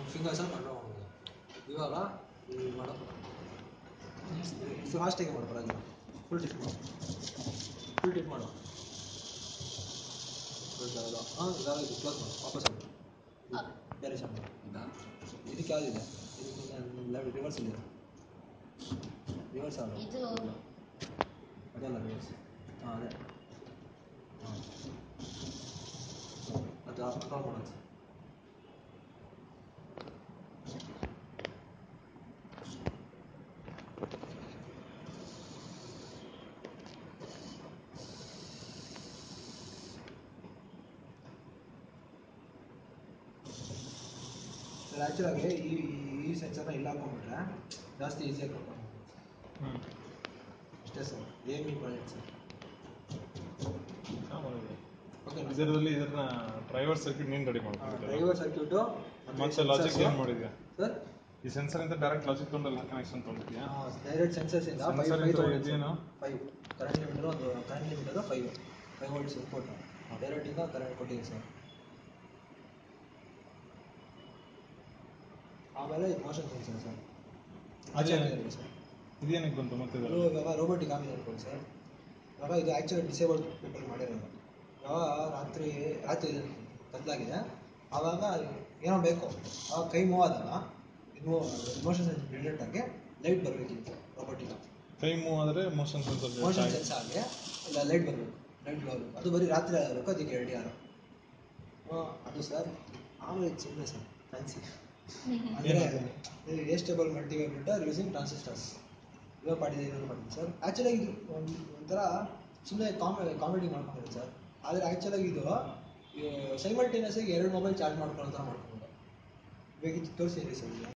ಫಿಂಗರ್ಸಲ್ಲಿ control ಮಾಡ್ಬೋದು ಇವಾಗ ಈ ಮಾಡೋ ಫಾಸ್ಟಾಗಿ ಮಾಡು ಪರವಾಗಿಲ್ಲ ಫುಲ್ ಟಿಪ್ ಮಾಡು ಫುಲ್ ಟಿಪ್ ಮಾಡು ಫುಲ್ ಜಾಗ ಹಾಂ ಜಾಗ ಇದು ಕ್ಲೋಸ್ ಮಾಡು ವಾಪಸ್ ಮಾಡು ಬೇರೆ ಸಣ್ಣ ಇದಕ್ಕೆ ಯಾವುದಿದೆ ಇದಕ್ಕೆ ರಿವರ್ಸ್ ಇದೆ ರಿವರ್ಸ್ ಆಡು ಇದು ಅದಲ್ಲ ರಿವರ್ಸ್ ಹಾಂ ಅದೇ ಹಾಂ ಅದು ಕಂಟ್ರೋಲ್ ಮಾಡೋದು ಆ್ಯಕ್ಚುಲಾಗಿ ಈ ಈ ಸೆನ್ಸರ್ನ ಇಲ್ಲ ಹಾಕೊಂಡ್ಬಿಟ್ರೆ ಜಾಸ್ತಿ ಈಸಿಯಾಗಿ ಕರ್ಕೊಂಡು ಹ್ಞೂ ಅಷ್ಟೇ ಸರ್ ಏಮ್ ಈ ಪ್ರಾಜೆಕ್ಟ್ ಸರ್ ಓಕೆ ಇದರಲ್ಲಿ ಇದನ್ನ ಡ್ರೈವರ್ ಸರ್ಕ್ಯೂಟ್ ನೀನು ರೆಡಿ ಮಾಡ್ಕೊಂಡು ಡ್ರೈವರ್ ಸರ್ಕ್ಯೂಟು ಮತ್ತೆ ಲಾಜಿಕ್ ಏನು ಮಾಡಿದ್ಯಾ ಸರ್ ಈ ಸೆನ್ಸರ್ ಇಂದ ಡೈರೆಕ್ಟ್ ಲಾಜಿಕ್ ತೊಗೊಂಡಲ್ಲ ಕನೆಕ್ಷನ್ ತೊಗೊಂಡಿದ್ಯಾ ಡೈರೆಕ್ಟ್ ಸೆನ್ಸರ್ಸ್ ಇಂದ ಫೈವ್ Sensor ಫೈವ್ ಇಂದ ತಗೊಂಡಿದ್ದು ಇದೇನು? ಫೈವ್ ಕರೆಂಟ್ ಲಿಮಿಟರ್ ಒಂದು current limiter five five volts input direct ಇಂದ ಕರೆಂಟ್ ಕೊಟ್ಟಿದೆ ಸರ್ ಆಮೇಲೆ ಮೋಷನ್ ಸೆನ್ಸರ್ ಸರ್ ಆಚೆ ಅದೇ- ಹಾಕಿದ್ದಾರೆ ಸರ್ ಇದೇನಕ್ಕೆ ಬಂತು ಮತ್ತೆ ಅದು ಇದರಲ್ಲಿ? ಇವಾಗ ರೋಬೋಟಿಕ್ ಆಗಿದೆ ಅನ್ಕೊಳ್ಳಿ ಸರ್ ಇವಾಗ ಇದು ಆ್ಯಕ್ಚುಲಿ ಡಿಸೇಬಲ್ಡ್ ಪೀಪಲ್ ಮಾಡಿರೋದು ಇವಾಗ ರಾತ್ರಿ ರಾತ್ರಿ ಕತ್ಲಾಗಿದೆ ಆವಾಗ ಏನೋ ಬೇಕು ಆವಾಗ ಕೈ ಮೂವ್ ಆದಾಗ ಇದು ಮೋಷನ್ ಸೆನ್ಸರ್ ಡಿಟೆಕ್ಟ್ ಆಗಿ ಲೈಟ್ ಬರಬೇಕಿತ್ತು ರೋಬೋಟಿಕ್ ಕೈ ಮೂವ್ ಆದರೆ ಮೋಷನ್ ಮೋಷನ್ ಸೆನ್ಸರ್ ಸೆನ್ಸ್ ಆಗಿ ಇಲ್ಲ ಲೈಟ್ ಬರಬೇಕು ಲೈಟ್ ಬರಬೇಕು ಅದು ಬರೀ ರಾತ್ರಿ ಆಗಬೇಕು ಅದಕ್ಕೆ ಎರಡು ಯಾರು ಅದು ಸರ್ ಆಮೇಲೆ ಇದು ಸುಮ್ಮನೆ ಸರ್ ಫ್ಯಾನ್ಸಿ ಅಂದರೆ ವೇಸ್ಟೇಬಲ್ ಮಲ್ಟಿವೇಬ್ರೇಟರ್ ಯೂಸಿಂಗ್ ಟ್ರಾನ್ಸಿಸ್ಟರ್ಸ್ ಇವಾಗ ಮಾಡಿದೆ ಇನ್ನೊಂದು ಮಾಡಿದೆ ಸರ್ ಆ್ಯಕ್ಚುಲಾಗಿ ಇದು ಒಂದು ಒಂಥರ ಸುಮ್ಮನೆ ಕಾಮೆ ಕಾಮಿಡಿ ಮಾಡ್ಕೊಂಡಿದೆ ಸರ್ ಆದರೆ ಆ್ಯಕ್ಚುಲಾಗಿ ಇದು ಸೈಮಲ್ಟೇನಿಯಸ್ ಆಗಿ ಎರಡು ಮೊಬೈಲ್ ಚಾರ್ಜ್ ಮಾಡ್ಕೊಳ್ಳೋ ಥರ ಮಾಡ್ಕೊಂಡು ಇವಾಗ ಇದು ತೋರಿಸಿದ್ರಿ ಸರ್